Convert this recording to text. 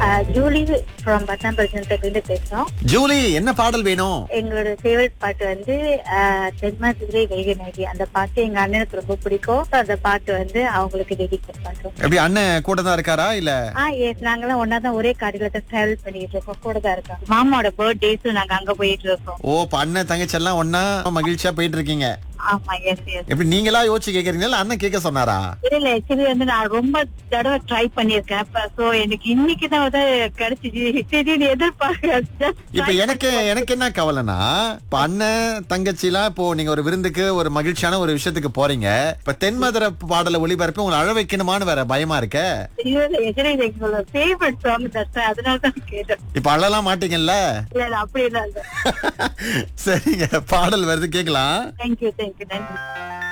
Julie from பத்தாம் இருந்து பேசுறோம் ஜூலி என்ன பாடல் வேணும் எங்களோட ஃபேவரட் பாட்டு வந்து தென்மா சிதிரை வைகநாயகி அந்த பாட்டு எங்க அண்ணனுக்கு ரொம்ப பிடிக்கும் So, அந்த பாட்டு வந்து அவங்களுக்கு டெடிகேட் பண்றோம் எப்படி அண்ணன் கூட தான் இருக்காரா இல்ல ஆ எஸ் நாங்கெல்லாம் ஒன்னா தான் ஒரே காடியில தான் டிராவல் பண்ணிட்டு இருக்கோம் கூட தான் இருக்கோம் மாமாவோட பர்த்டேஸும் நாங்க அங்க போயிட்டு இருக்கோம் ஓ இப்ப அண்ணன் தங்கச்சி எல்லாம் ஒன்னா மகிழ்ச்சியா போயிட்டு இருக்கீங்க ஆமா எஸ் எஸ் எப்படி நீங்களா யோசிச்சு கேக்குறீங்களா இல்ல அண்ணன் கேட்க சொன்னாரா இல்ல ஆக்சுவலி வந்து நான் ரொம்ப தடவை ட்ரை பண்ணிருக்கேன் சோ எனக்கு இன்னைக்கு தான் வந்து கிடைச்சிச்சு திடீர்னு எதிர்பார்க்க இப்ப எனக்கு எனக்கு என்ன கவலைனா இப்ப அண்ணன் தங்கச்சி எல்லாம் இப்போ நீங்க ஒரு விருந்துக்கு ஒரு மகிழ்ச்சியான ஒரு விஷயத்துக்கு போறீங்க இப்ப தென்மதுரை பாடல ஒளிபரப்பி உங்களை அழ வைக்கணுமான்னு வேற பயமா இருக்க ஆக்சுவலி எங்களோட ஃபேவரட் சாங் தட் அதனால தான் கேட்டேன் இப்ப அழலாம் மாட்டீங்கல்ல இல்ல இல்ல அப்படி இல்ல சரிங்க பாடல் வருது கேக்கலாம் தேங்க்யூ தேங்க்யூ நன்றி